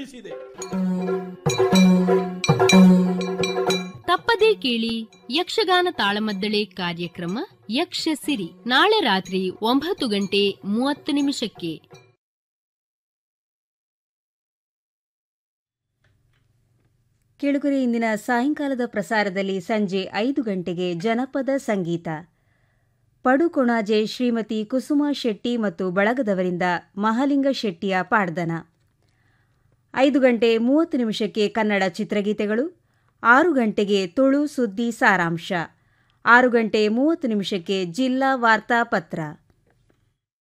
ಕಳುಹಿಸಿದೆ ತಪ್ಪದೇ ಕೇಳಿ ಯಕ್ಷಗಾನ ತಾಳಮದ್ದಳೆ ಕಾರ್ಯಕ್ರಮ ಯಕ್ಷ ಸಿರಿ ನಾಳೆ ರಾತ್ರಿ ಒಂಬತ್ತು ಗಂಟೆ ಮೂವತ್ತು ನಿಮಿಷಕ್ಕೆ ಕೆಳಗುರೆ ಇಂದಿನ ಸಾಯಂಕಾಲದ ಪ್ರಸಾರದಲ್ಲಿ ಸಂಜೆ ಐದು ಗಂಟೆಗೆ ಜನಪದ ಸಂಗೀತ ಪಡುಕೊಣಾಜೆ ಶ್ರೀಮತಿ ಕುಸುಮಾ ಶೆಟ್ಟಿ ಮತ್ತು ಬಳಗದವರಿಂದ ಮಹಾಲಿಂಗ ಶೆಟ್ಟಿಯ ಪಾಡ್ದನ ಐದು ಗಂಟೆ ಮೂವತ್ತು ನಿಮಿಷಕ್ಕೆ ಕನ್ನಡ ಚಿತ್ರಗೀತೆಗಳು ಆರು ಗಂಟೆಗೆ ತುಳು ಸುದ್ದಿ ಸಾರಾಂಶ ಆರು ಗಂಟೆ ಮೂವತ್ತು ನಿಮಿಷಕ್ಕೆ ಜಿಲ್ಲಾ ವಾರ್ತಾ ಪತ್ರ